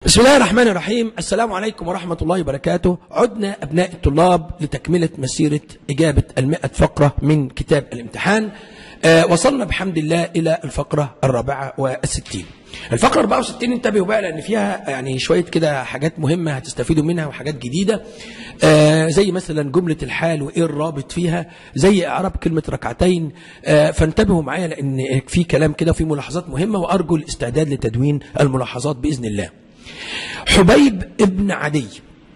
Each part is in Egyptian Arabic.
بسم الله الرحمن الرحيم السلام عليكم ورحمة الله وبركاته عدنا أبناء الطلاب لتكملة مسيرة إجابة المئة فقرة من كتاب الامتحان آه وصلنا بحمد الله إلى الفقرة الرابعة والستين الفقرة 64 انتبهوا بقى لأن فيها يعني شوية كده حاجات مهمة هتستفيدوا منها وحاجات جديدة آه زي مثلا جملة الحال وإيه الرابط فيها زي إعراب كلمة ركعتين آه فانتبهوا معايا لأن في كلام كده وفي ملاحظات مهمة وأرجو الاستعداد لتدوين الملاحظات بإذن الله حبيب ابن عدي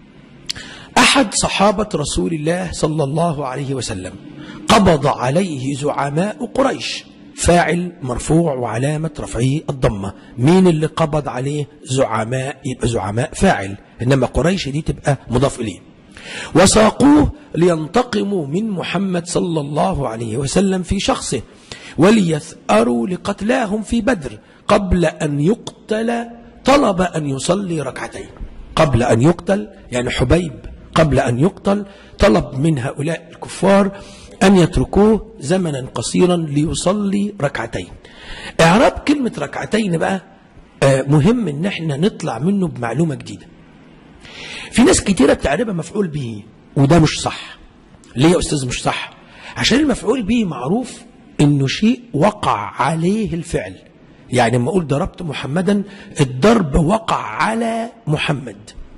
أحد صحابة رسول الله صلى الله عليه وسلم قبض عليه زعماء قريش فاعل مرفوع وعلامة رفعه الضمة مين اللي قبض عليه زعماء يبقى زعماء فاعل إنما قريش دي تبقى مضاف إليه وساقوه لينتقموا من محمد صلى الله عليه وسلم في شخصه وليثأروا لقتلاهم في بدر قبل أن يقتل طلب أن يصلي ركعتين قبل أن يقتل يعني حبيب قبل أن يقتل طلب من هؤلاء الكفار أن يتركوه زمنا قصيرا ليصلي ركعتين إعراب كلمة ركعتين بقى مهم إن احنا نطلع منه بمعلومة جديدة في ناس كتيرة بتعربها مفعول به وده مش صح ليه يا أستاذ مش صح عشان المفعول به معروف إنه شيء وقع عليه الفعل يعني لما أقول ضربت محمدا الضرب وقع على محمد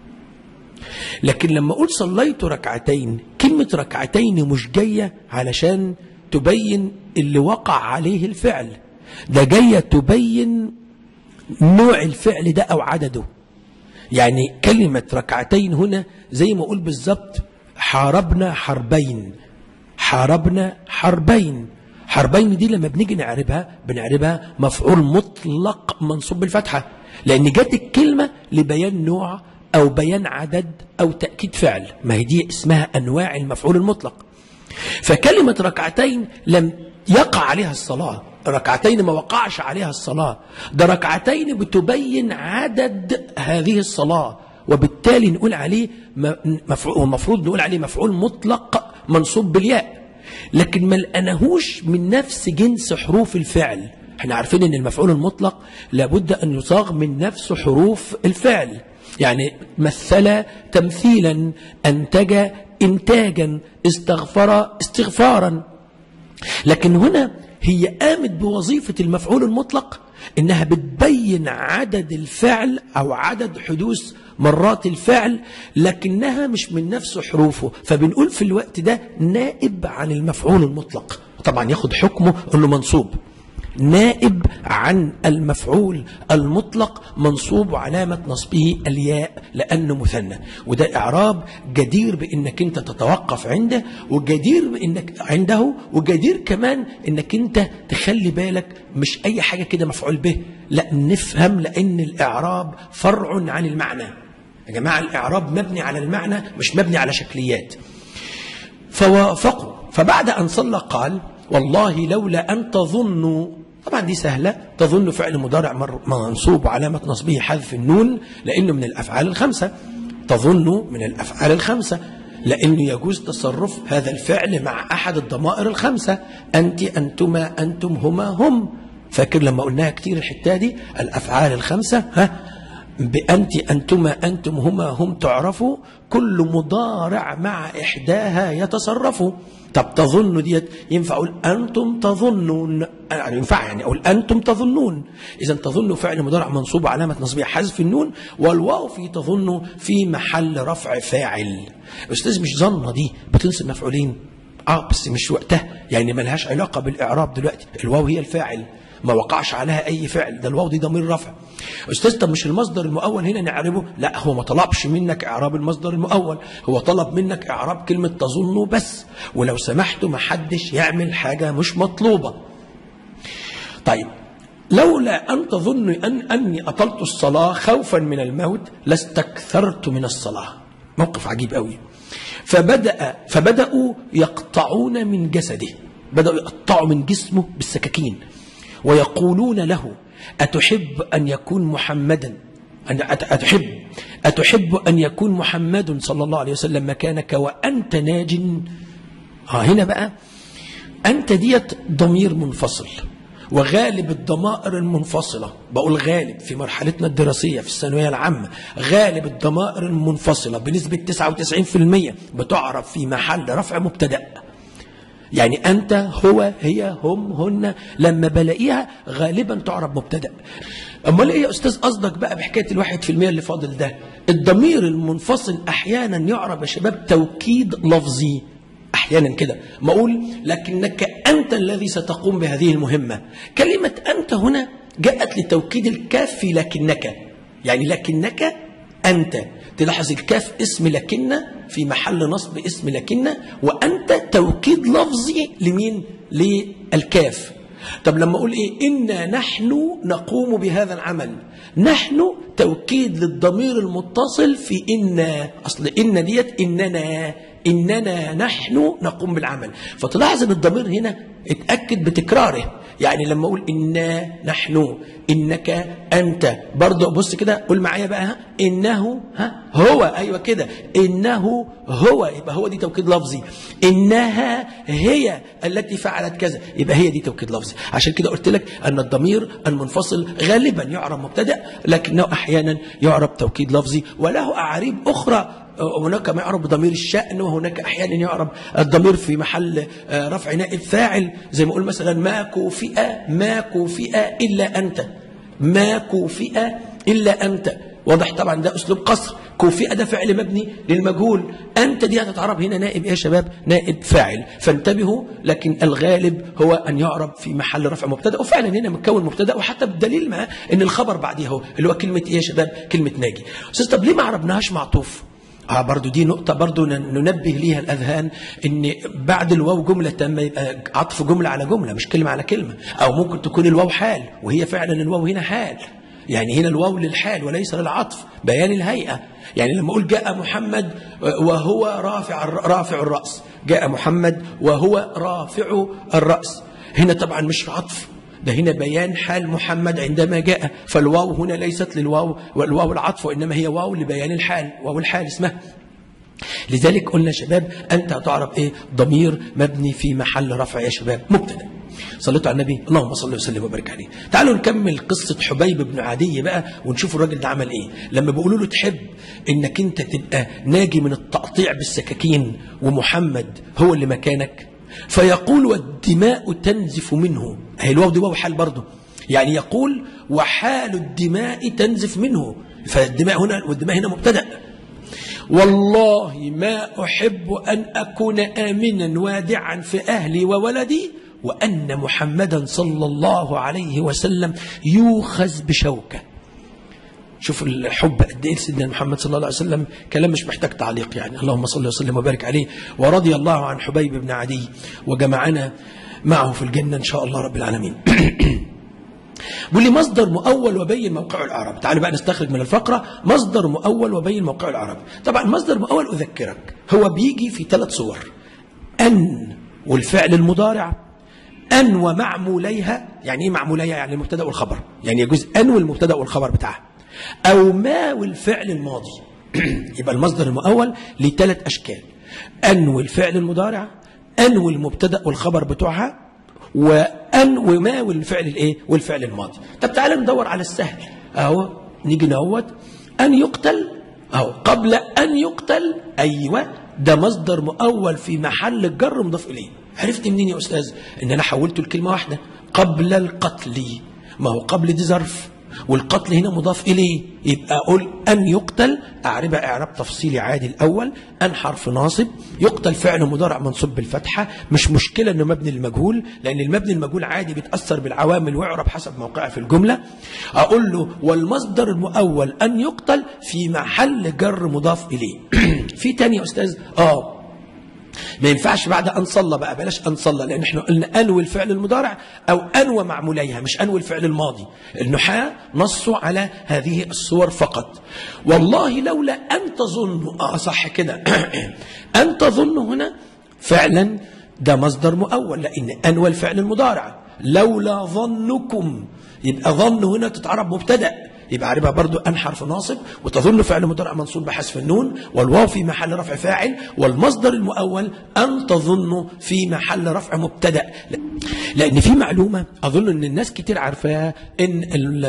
لكن لما أقول صليت ركعتين كلمة ركعتين مش جاية علشان تبين اللي وقع عليه الفعل ده جاية تبين نوع الفعل ده أو عدده يعني كلمة ركعتين هنا زي ما أقول بالظبط حاربنا حربين حاربنا حربين حربين دي لما بنيجي نعربها بنعربها مفعول مطلق منصوب بالفتحة لأن جت الكلمة لبيان نوع أو بيان عدد أو تأكيد فعل ما هي دي اسمها أنواع المفعول المطلق فكلمة ركعتين لم يقع عليها الصلاة ركعتين ما وقعش عليها الصلاة ده ركعتين بتبين عدد هذه الصلاة وبالتالي نقول عليه المفروض نقول عليه مفعول مطلق منصوب بالياء لكن ما لقناهوش من نفس جنس حروف الفعل احنا عارفين ان المفعول المطلق لابد ان يصاغ من نفس حروف الفعل يعني مثل تمثيلا انتج انتاجا استغفر استغفارا لكن هنا هي قامت بوظيفة المفعول المطلق انها بتبين عدد الفعل او عدد حدوث مرات الفعل لكنها مش من نفس حروفه فبنقول في الوقت ده نائب عن المفعول المطلق طبعا ياخد حكمه انه منصوب نائب عن المفعول المطلق منصوب وعلامة نصبه الياء لأنه مثنى وده إعراب جدير بأنك أنت تتوقف عنده وجدير بأنك عنده وجدير كمان أنك أنت تخلي بالك مش أي حاجة كده مفعول به لا نفهم لأن الإعراب فرع عن المعنى يا جماعة الإعراب مبني على المعنى مش مبني على شكليات فوافقوا فبعد أن صلى قال والله لولا أن تظنوا طبعا دي سهلة تظن فعل مضارع منصوب وعلامة نصبه حذف النون لأنه من الأفعال الخمسة تظن من الأفعال الخمسة لأنه يجوز تصرف هذا الفعل مع أحد الضمائر الخمسة أنت أنتما أنتم هما هم فاكر لما قلناها كتير الحتة دي الأفعال الخمسة ها بأنت أنتما أنتم هما هم تعرفوا كل مضارع مع إحداها يتصرف طب تظن ديت ينفع أقول أنتم تظنون يعني ينفع يعني أقول أنتم تظنون إذا تظن فعل مضارع منصوب علامة نصبها حذف النون والواو في تظن في محل رفع فاعل أستاذ مش ظنة دي بتنصب مفعولين آه بس مش وقتها يعني ملهاش علاقة بالإعراب دلوقتي الواو هي الفاعل ما وقعش عليها أي فعل ده الواو دي ضمير رفع أستاذ طب مش المصدر المؤول هنا نعربه لا هو ما طلبش منك إعراب المصدر المؤول هو طلب منك إعراب كلمة تظن بس ولو سمحتوا ما حدش يعمل حاجة مش مطلوبة طيب لولا أن تظن أن أني أطلت الصلاة خوفا من الموت لاستكثرت من الصلاة موقف عجيب قوي فبدأ فبدأوا يقطعون من جسده بدأوا يقطعوا من جسمه بالسكاكين ويقولون له أتحب أن يكون محمدا أتحب أتحب أن يكون محمد صلى الله عليه وسلم مكانك وأنت ناج ها هنا بقى أنت ديت ضمير منفصل وغالب الضمائر المنفصلة بقول غالب في مرحلتنا الدراسية في الثانوية العامة غالب الضمائر المنفصلة بنسبة 99% بتعرف في محل رفع مبتدأ يعني أنت هو هي هم هن لما بلاقيها غالبا تعرب مبتدأ أمال إيه يا أستاذ قصدك بقى بحكاية الواحد في المية اللي فاضل ده الضمير المنفصل أحيانا يعرب يا شباب توكيد لفظي أحيانا كده ما أقول لكنك أنت الذي ستقوم بهذه المهمة كلمة أنت هنا جاءت لتوكيد الكاف في لكنك يعني لكنك أنت تلاحظ الكاف اسم لكن في محل نصب اسم لكن وأنت توكيد لفظي لمين للكاف طب لما أقول إيه إنا نحن نقوم بهذا العمل نحن توكيد للضمير المتصل في إنا أصل إن ديت إننا إننا نحن نقوم بالعمل فتلاحظ أن الضمير هنا اتأكد بتكراره يعني لما أقول إنا نحن إنك أنت برضه بص كده قول معايا بقى ها إنه ها هو أيوة كده إنه هو يبقى هو دي توكيد لفظي إنها هي التي فعلت كذا يبقى هي دي توكيد لفظي عشان كده قلت لك أن الضمير المنفصل غالبا يعرب مبتدأ لكنه أحيانا يعرب توكيد لفظي وله أعاريب أخرى هناك ما يعرب بضمير الشأن وهناك أحيانا يعرب الضمير في محل رفع نائب فاعل زي ما أقول مثلا ما كوفئ ما كوفئ إلا أنت ما كوفئ إلا أنت واضح طبعا ده أسلوب قصر كوفئ ده فعل مبني للمجهول أنت دي هتتعرب هنا نائب إيه يا شباب نائب فاعل فانتبهوا لكن الغالب هو أن يعرب في محل رفع مبتدا وفعلا هنا متكون مبتدا وحتى بدليل ما أن الخبر بعديها هو اللي هو كلمة إيه يا شباب كلمة ناجي أستاذ طب ليه ما عربناهاش معطوف آه برضو دي نقطة برضو ننبه ليها الأذهان إن بعد الواو جملة تامة يبقى عطف جملة على جملة مش كلمة على كلمة أو ممكن تكون الواو حال وهي فعلا الواو هنا حال يعني هنا الواو للحال وليس للعطف بيان الهيئة يعني لما أقول جاء محمد وهو رافع رافع الرأس جاء محمد وهو رافع الرأس هنا طبعا مش عطف ده هنا بيان حال محمد عندما جاء فالواو هنا ليست للواو والواو العطف وإنما هي واو لبيان الحال واو الحال اسمها لذلك قلنا شباب أنت هتعرف إيه ضمير مبني في محل رفع يا شباب مبتدأ صليتوا على النبي اللهم صل وسلم وبارك عليه تعالوا نكمل قصة حبيب بن عدي بقى ونشوف الراجل ده عمل ايه لما بيقولوا له تحب انك انت تبقى ناجي من التقطيع بالسكاكين ومحمد هو اللي مكانك فيقول والدماء تنزف منه هي الواو دي واو حال برضه يعني يقول وحال الدماء تنزف منه فالدماء هنا والدماء هنا مبتدأ والله ما أحب أن أكون آمنا وادعا في أهلي وولدي وأن محمدا صلى الله عليه وسلم يوخذ بشوكة شوف الحب قد ايه سيدنا محمد صلى الله عليه وسلم كلام مش محتاج تعليق يعني اللهم صل وسلم وبارك عليه ورضي الله عن حبيب بن عدي وجمعنا معه في الجنة إن شاء الله رب العالمين بيقول لي مصدر مؤول وبين موقع العرب تعالوا بقى نستخرج من الفقرة مصدر مؤول وبين موقع العرب طبعا مصدر مؤول أذكرك هو بيجي في ثلاث صور أن والفعل المضارع أن ومعموليها يعني إيه معموليها يعني المبتدأ والخبر يعني يجوز أن والمبتدأ والخبر بتاعها أو ما والفعل الماضي يبقى المصدر المؤول لثلاث أشكال أن والفعل المضارع أن والمبتدأ والخبر بتوعها وأن وما والفعل الإيه والفعل الماضي طب تعالى ندور على السهل أهو نيجي نهوت أن يقتل أهو قبل أن يقتل أيوة ده مصدر مؤول في محل الجر مضاف إليه عرفت منين يا أستاذ إن أنا حولته لكلمة واحدة قبل القتل ما هو قبل دي ظرف والقتل هنا مضاف إليه يبقى أقول أن يقتل أعربها إعراب تفصيلي عادي الأول أن حرف ناصب يقتل فعل مضارع منصوب بالفتحة مش مشكلة أنه مبني المجهول لأن المبني المجهول عادي بيتأثر بالعوامل ويعرب حسب موقعه في الجملة أقول له والمصدر المؤول أن يقتل في محل جر مضاف إليه في تاني يا أستاذ آه ما ينفعش بعد أن صلى بقى بلاش أن صلى لأن احنا قلنا أنوي الفعل المضارع أو أنوى معموليها مش أنوي الفعل الماضي النحاة نصوا على هذه الصور فقط والله لولا أن تظن آه صح كده أن تظن هنا فعلا ده مصدر مؤول لأن أنوى الفعل المضارع لولا ظنكم يبقى ظن هنا تتعرب مبتدأ يبقى عارفها برضو أن حرف ناصب وتظن فعل مضارع منصوب بحذف النون والواو في محل رفع فاعل والمصدر المؤول أن تظن في محل رفع مبتدأ لأن في معلومة أظن أن الناس كتير عارفاها أن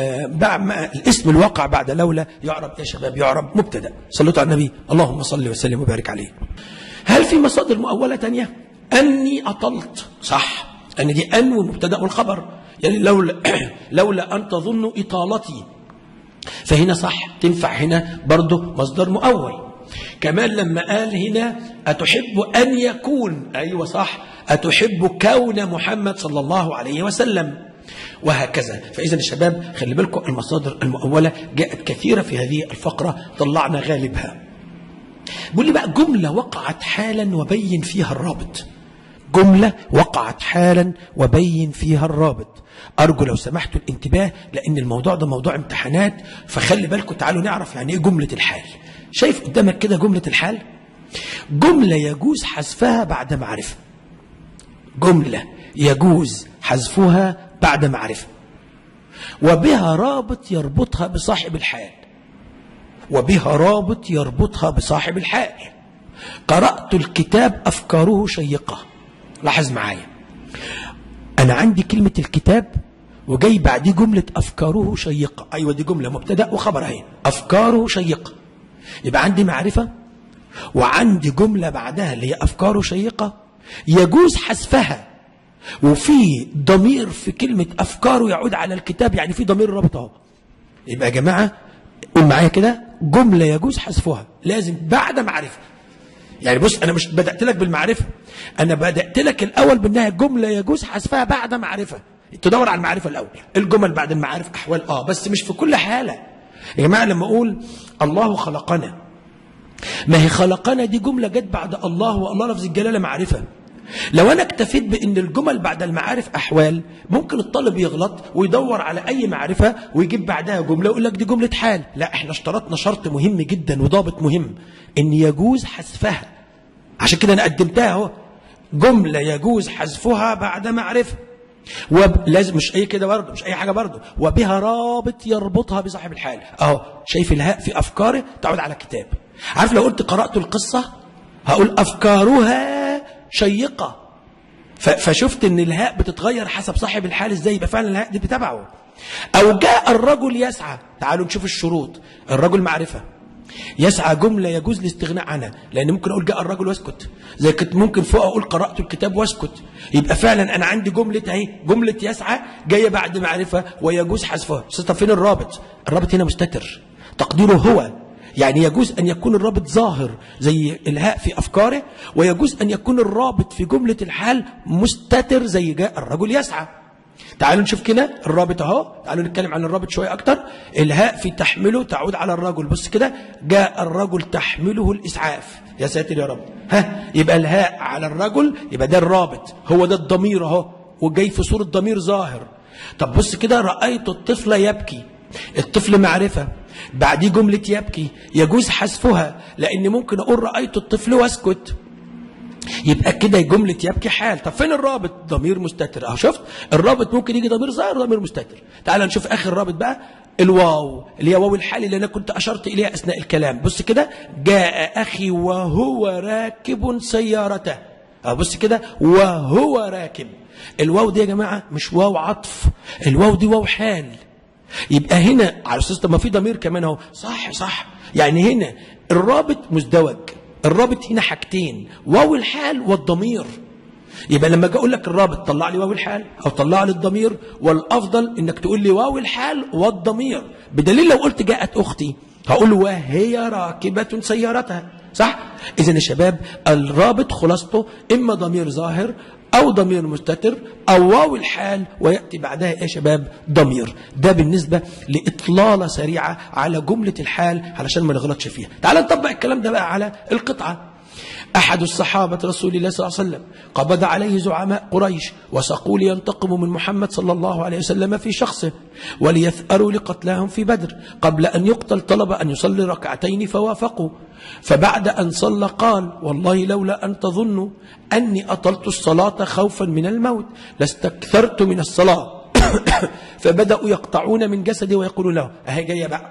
الاسم الواقع بعد لولا يعرب يا شباب يعرب مبتدأ صلوا على النبي اللهم صل وسلم وبارك عليه هل في مصادر مؤولة تانية أني أطلت صح أن دي أن والمبتدأ والخبر يعني لولا, لولا أن تظن إطالتي فهنا صح تنفع هنا برضه مصدر مؤول كمان لما قال هنا أتحب أن يكون أيوة صح أتحب كون محمد صلى الله عليه وسلم وهكذا فإذا الشباب خلي بالكم المصادر المؤولة جاءت كثيرة في هذه الفقرة طلعنا غالبها بيقول لي بقى جملة وقعت حالا وبين فيها الرابط جملة وقعت حالا وبين فيها الرابط أرجو لو سمحتوا الانتباه لأن الموضوع ده موضوع امتحانات فخلي بالكم تعالوا نعرف يعني إيه جملة الحال شايف قدامك كده جملة الحال جملة يجوز حذفها بعد معرفة جملة يجوز حذفها بعد معرفة وبها رابط يربطها بصاحب الحال وبها رابط يربطها بصاحب الحال قرأت الكتاب أفكاره شيقة لاحظ معايا أنا عندي كلمة الكتاب وجاي بعديه جملة أفكاره شيقة أيوة دي جملة مبتدأ وخبر أهي أفكاره شيقة يبقى عندي معرفة وعندي جملة بعدها اللي هي أفكاره شيقة يجوز حذفها وفي ضمير في كلمة أفكاره يعود على الكتاب يعني في ضمير رابط اهو يبقى يا جماعة قول معايا كده جملة يجوز حذفها لازم بعد معرفة يعني بص أنا مش بدأت لك بالمعرفة أنا بدأت لك الأول بأنها جملة يجوز حذفها بعد معرفة تدور على المعرفة الأول الجمل بعد المعارف أحوال آه بس مش في كل حالة يا جماعة لما أقول الله خلقنا ما هي خلقنا دي جملة جت بعد الله والله لفظ الجلالة معرفة لو أنا اكتفيت بأن الجمل بعد المعارف أحوال ممكن الطالب يغلط ويدور على أي معرفة ويجيب بعدها جملة ويقول لك دي جملة حال لا احنا اشترطنا شرط مهم جدا وضابط مهم أن يجوز حذفها عشان كده أنا قدمتها اهو جملة يجوز حذفها بعد معرفة ولازم مش اي كده برضه مش اي حاجه برضه وبها رابط يربطها بصاحب الحال اهو شايف الهاء في افكاره تعود على كتاب عارف لو قلت قرات القصه هقول افكارها شيقه فشفت ان الهاء بتتغير حسب صاحب الحال ازاي يبقى فعلا الهاء دي بتبعه او جاء الرجل يسعى تعالوا نشوف الشروط الرجل معرفه يسعى جملة يجوز الاستغناء عنها لأن ممكن أقول جاء الرجل واسكت زي كنت ممكن فوق أقول قرأت الكتاب واسكت يبقى فعلا أنا عندي جملة أهي جملة يسعى جاية بعد معرفة ويجوز حذفها طب فين الرابط الرابط هنا مستتر تقديره هو يعني يجوز أن يكون الرابط ظاهر زي الهاء في أفكاره ويجوز أن يكون الرابط في جملة الحال مستتر زي جاء الرجل يسعى تعالوا نشوف كده الرابط اهو تعالوا نتكلم عن الرابط شويه اكتر الهاء في تحمله تعود على الرجل بص كده جاء الرجل تحمله الاسعاف يا ساتر يا رب ها يبقى الهاء على الرجل يبقى ده الرابط هو ده الضمير اهو وجاي في صوره ضمير ظاهر طب بص كده رايت الطفل يبكي الطفل معرفه بعديه جمله يبكي يجوز حذفها لان ممكن اقول رايت الطفل واسكت يبقى كده جملة يبكي حال طب فين الرابط ضمير مستتر اهو شفت الرابط ممكن يجي ضمير ظاهر وضمير مستتر تعال نشوف اخر رابط بقى الواو اللي هي واو الحال اللي انا كنت اشرت اليها اثناء الكلام بص كده جاء اخي وهو راكب سيارته اه بص كده وهو راكب الواو دي يا جماعه مش واو عطف الواو دي واو حال يبقى هنا على اساس ما في ضمير كمان اهو صح صح يعني هنا الرابط مزدوج الرابط هنا حاجتين واو الحال والضمير يبقى لما اجي اقول لك الرابط طلع لي واو الحال او طلع لي الضمير والافضل انك تقول لي واو الحال والضمير بدليل لو قلت جاءت اختي هقول وهي راكبه سيارتها صح اذا يا شباب الرابط خلاصته اما ضمير ظاهر أو ضمير مستتر أو واو الحال ويأتي بعدها يا شباب ضمير ده بالنسبة لإطلالة سريعة على جملة الحال علشان ما نغلطش فيها تعال نطبق الكلام ده بقى على القطعة أحد الصحابة رسول الله صلى الله عليه وسلم قبض عليه زعماء قريش وسقوا لينتقموا من محمد صلى الله عليه وسلم في شخصه وليثأروا لقتلاهم في بدر قبل أن يقتل طلب أن يصلي ركعتين فوافقوا فبعد أن صلى قال والله لولا أن تظنوا أني أطلت الصلاة خوفا من الموت لاستكثرت من الصلاة فبدأوا يقطعون من جسده ويقولون له أهي جاية بقى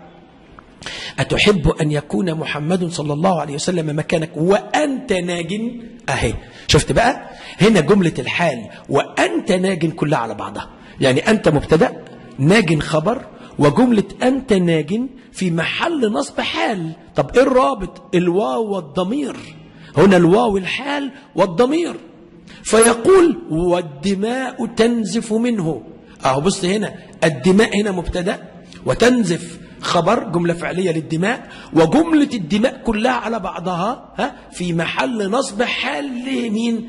أتحب أن يكون محمد صلى الله عليه وسلم مكانك وأنت ناج أهي شفت بقى هنا جملة الحال وأنت ناج كلها على بعضها يعني أنت مبتدأ ناج خبر وجملة أنت ناج في محل نصب حال طب إيه الرابط الواو والضمير هنا الواو الحال والضمير فيقول والدماء تنزف منه أهو بص هنا الدماء هنا مبتدأ وتنزف خبر جملة فعلية للدماء وجملة الدماء كلها على بعضها ها في محل نصب حال لمين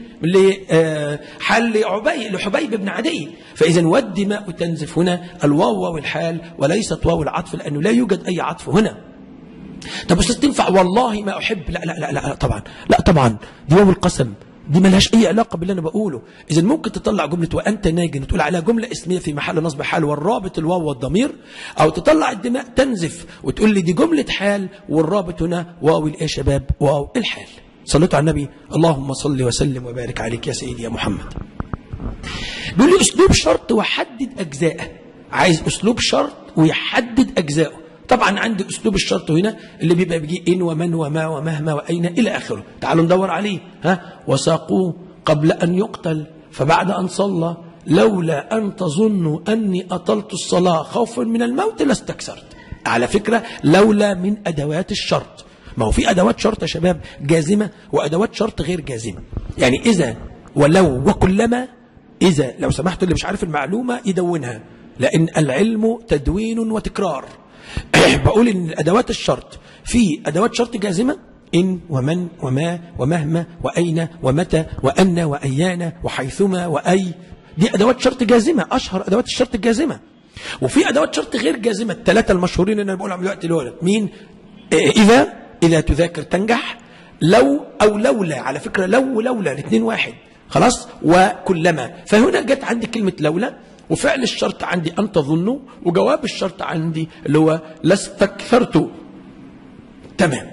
حال لعبي لحبيب بن عدي فإذا والدماء تنزف هنا الواو واو الحال وليست واو العطف لأنه لا يوجد أي عطف هنا طب أستاذ تنفع والله ما أحب لا لا لا لا طبعا لا طبعا دي واو القسم دي ملهاش أي علاقة باللي أنا بقوله إذا ممكن تطلع جملة وأنت ناجن وتقول عليها جملة اسمية في محل نصب حال والرابط الواو والضمير أو تطلع الدماء تنزف وتقول لي دي جملة حال والرابط هنا واو الإيه يا شباب واو الحال صليت على النبي اللهم صل وسلم وبارك عليك يا سيدي يا محمد بيقول لي أسلوب شرط وحدد أجزائه عايز أسلوب شرط ويحدد أجزائه طبعا عندي أسلوب الشرط هنا اللي بيبقى بيجي إن ومن وما ومهما وأين إلى آخره تعالوا ندور عليه ها وساقوه قبل أن يقتل فبعد أن صلى لولا أن تظنوا أني أطلت الصلاة خوفا من الموت لاستكثرت على فكرة لولا من أدوات الشرط ما هو في أدوات شرط يا شباب جازمة وأدوات شرط غير جازمة يعني إذا ولو وكلما إذا لو سمحت اللي مش عارف المعلومة يدونها لأن العلم تدوين وتكرار بقول ان ادوات الشرط في ادوات شرط جازمه ان ومن وما ومهما واين ومتى وان وايان وحيثما واي دي ادوات شرط جازمه اشهر ادوات الشرط الجازمه وفي ادوات شرط غير جازمه الثلاثه المشهورين اللي انا بقولهم دلوقتي دول مين اذا اذا تذاكر تنجح لو او لولا على فكره لو ولولا الاثنين واحد خلاص وكلما فهنا جت عندي كلمه لولا وفعل الشرط عندي أن تظنوا وجواب الشرط عندي اللي هو لاستكثرت تمام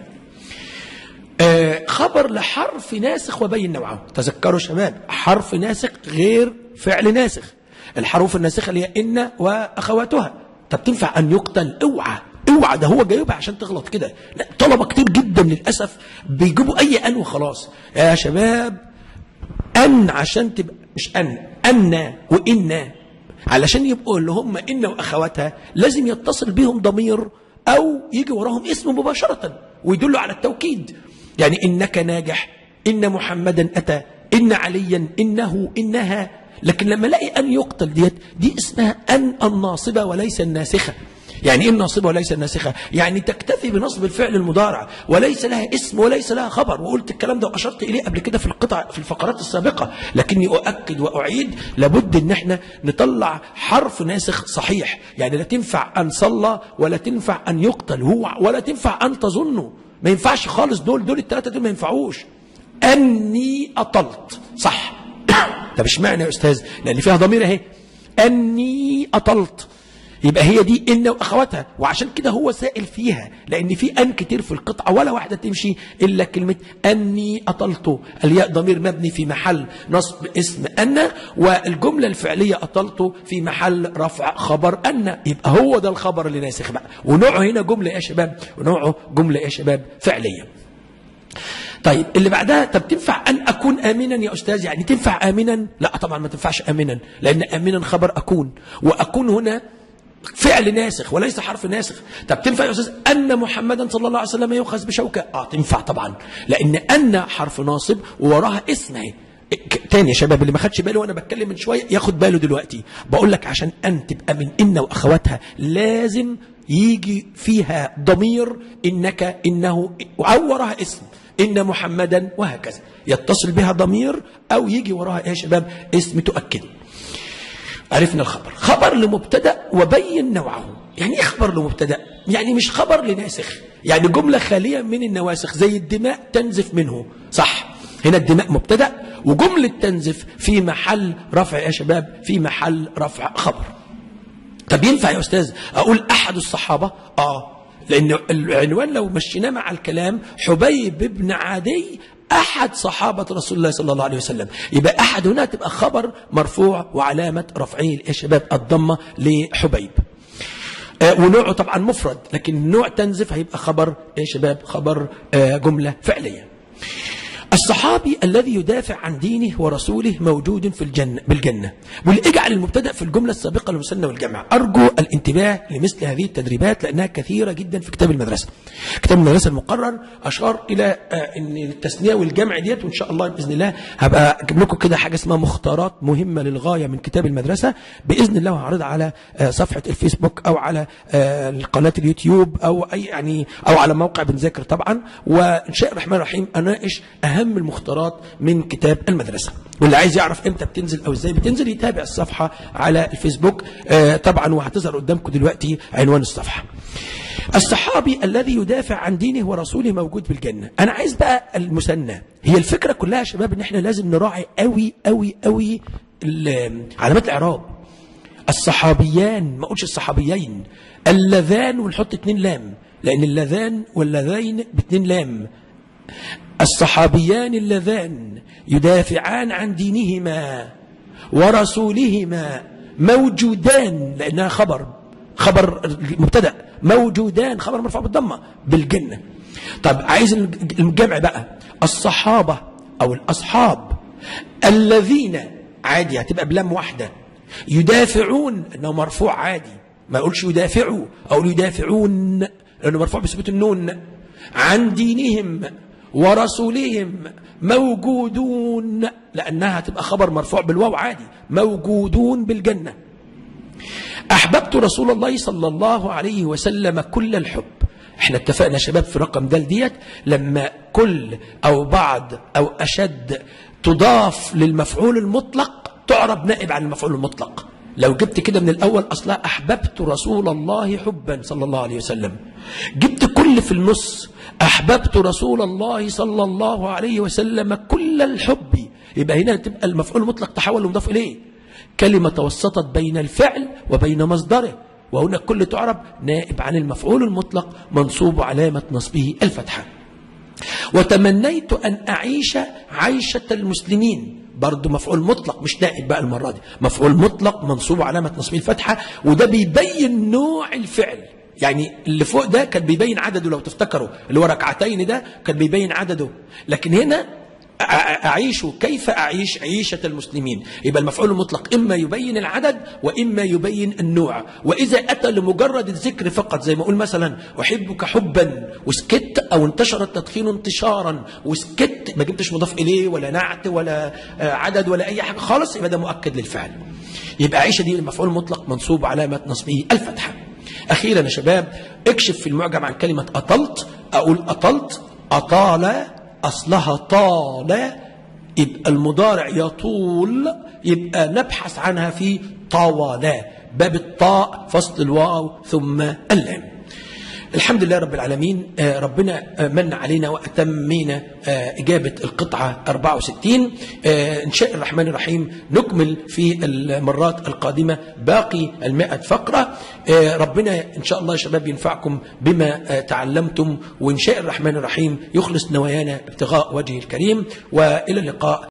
آه خبر لحرف ناسخ وبين نوعه تذكروا شباب حرف ناسخ غير فعل ناسخ الحروف الناسخة اللي هي إن وأخواتها طب تنفع أن يقتل اوعى اوعى ده هو جايبها عشان تغلط كده لا طلبة كتير جدا للأسف بيجيبوا أي أن وخلاص يا شباب أن عشان تبقى مش أن أن وإن علشان يبقوا اللي هم إن وأخواتها لازم يتصل بهم ضمير أو يجي وراهم اسم مباشرة ويدلوا على التوكيد يعني إنك ناجح إن محمدا أتى إن عليا إنه إنها لكن لما الاقي أن يقتل ديت دي اسمها أن الناصبة وليس الناسخة يعني ايه الناصبة وليس الناسخة يعني تكتفي بنصب الفعل المضارع وليس لها اسم وليس لها خبر وقلت الكلام ده وأشرت إليه قبل كده في القطع في الفقرات السابقة لكني أؤكد وأعيد لابد ان احنا نطلع حرف ناسخ صحيح يعني لا تنفع أن صلى ولا تنفع أن يقتل هو ولا تنفع أن تظنه ما ينفعش خالص دول دول الثلاثة دول ما ينفعوش أني أطلت صح طب اشمعنى يا أستاذ لأن فيها ضمير اهي أني أطلت يبقى هي دي إن وأخواتها وعشان كده هو سائل فيها لأن في أن كتير في القطعة ولا واحدة تمشي إلا كلمة أني أطلت الياء ضمير مبني في محل نصب اسم أن والجملة الفعلية أطلت في محل رفع خبر أن يبقى هو ده الخبر اللي ناسخ بقى ونوعه هنا جملة يا شباب ونوعه جملة يا شباب فعلية طيب اللي بعدها طب تنفع أن أكون آمنا يا أستاذ يعني تنفع آمنا لا طبعا ما تنفعش آمنا لأن آمنا خبر أكون وأكون هنا فعل ناسخ وليس حرف ناسخ طب تنفع يا أستاذ أن محمدا صلى الله عليه وسلم يؤخذ بشوكة آه تنفع طبعا لأن أن حرف ناصب ووراها اسم اهي تاني يا شباب اللي ما خدش باله وانا بتكلم من شويه ياخد باله دلوقتي بقول لك عشان ان تبقى من ان واخواتها لازم يجي فيها ضمير انك انه او وراها اسم ان محمدا وهكذا يتصل بها ضمير او يجي وراها يا شباب اسم تؤكد عرفنا الخبر خبر لمبتدا وبين نوعه يعني ايه خبر لمبتدا يعني مش خبر لناسخ يعني جمله خاليه من النواسخ زي الدماء تنزف منه صح هنا الدماء مبتدا وجمله تنزف في محل رفع يا شباب في محل رفع خبر طب ينفع يا استاذ اقول احد الصحابه اه لأن العنوان لو مشيناه مع الكلام حبيب بن عدي أحد صحابة رسول الله صلى الله عليه وسلم يبقى أحد هنا تبقى خبر مرفوع وعلامة رفعه يا شباب الضمة لحبيب آه، ونوعه طبعا مفرد لكن نوع تنزف هيبقى خبر يا شباب خبر آه، جملة فعلية الصحابي الذي يدافع عن دينه ورسوله موجود في الجنة بالجنة ولإجعل المبتدأ في الجملة السابقة للمثنى والجمع أرجو الانتباه لمثل هذه التدريبات لأنها كثيرة جدا في كتاب المدرسة كتاب المدرسة المقرر أشار إلى آه، أن التثنية والجمع ديت وإن شاء الله بإذن الله هبقى أجيب لكم كده حاجة اسمها مختارات مهمة للغاية من كتاب المدرسة بإذن الله هعرضها على آه، صفحة الفيسبوك أو على آه، قناة اليوتيوب أو أي يعني أو على موقع بنذاكر طبعا وإن شاء الرحمن الرحيم أناقش أهم المختارات من كتاب المدرسة واللي عايز يعرف امتى بتنزل او ازاي بتنزل يتابع الصفحة على الفيسبوك آه، طبعا وهتظهر قدامكم دلوقتي عنوان الصفحة الصحابي الذي يدافع عن دينه ورسوله موجود بالجنة انا عايز بقى المثنى هي الفكرة كلها يا شباب ان احنا لازم نراعي قوي قوي قوي ال- علامات الاعراب الصحابيان ما اقولش الصحابيين اللذان ونحط اتنين لام لان اللذان واللذين باتنين لام الصحابيان اللذان يدافعان عن دينهما ورسولهما موجودان لأنها خبر خبر مبتدأ موجودان خبر مرفوع بالضمة بالجنة طب عايز الجمع بقى الصحابة أو الأصحاب الذين عادي هتبقى بلام واحدة يدافعون أنه مرفوع عادي ما يقولش يدافعوا أو يدافعون لأنه مرفوع بثبوت النون عن دينهم ورسولهم موجودون لأنها تبقى خبر مرفوع بالواو عادي موجودون بالجنة أحببت رسول الله صلى الله عليه وسلم كل الحب احنا اتفقنا يا شباب في رقم دال ديت لما كل أو بعض أو أشد تضاف للمفعول المطلق تعرب نائب عن المفعول المطلق لو جبت كده من الأول أصلا أحببت رسول الله حبا صلى الله عليه وسلم جبت كل في النص أحببت رسول الله صلى الله عليه وسلم كل الحب يبقى هنا تبقى المفعول المطلق تحول لمضاف إليه كلمة توسطت بين الفعل وبين مصدره وهنا كل تعرب نائب عن المفعول المطلق منصوب علامة نصبه الفتحة وتمنيت أن أعيش عيشة المسلمين برضه مفعول مطلق مش نائب بقى المرة دي مفعول مطلق منصوب علامة نصبه الفتحة وده بيبين نوع الفعل يعني اللي فوق ده كان بيبين عدده لو تفتكروا اللي هو ركعتين ده كان بيبين عدده لكن هنا أعيش كيف أعيش عيشة المسلمين يبقى المفعول المطلق إما يبين العدد وإما يبين النوع وإذا أتى لمجرد الذكر فقط زي ما أقول مثلا أحبك حبا وسكت أو انتشر التدخين انتشارا وسكت ما جبتش مضاف إليه ولا نعت ولا عدد ولا أي حاجة خالص يبقى ده مؤكد للفعل يبقى عيشة دي المفعول المطلق منصوب علامة نصبه الفتحة أخيرا يا شباب اكشف في المعجم عن كلمة أطلت أقول أطلت أطال أصلها طال يبقى المضارع يطول يبقى نبحث عنها في طاولا باب الطاء فصل الواو ثم اللام الحمد لله رب العالمين ربنا من علينا وأتمينا إجابة القطعة 64 إن شاء الرحمن الرحيم نكمل في المرات القادمة باقي المائة فقرة ربنا إن شاء الله يا شباب ينفعكم بما تعلمتم وإن شاء الرحمن الرحيم يخلص نوايانا ابتغاء وجهه الكريم وإلى اللقاء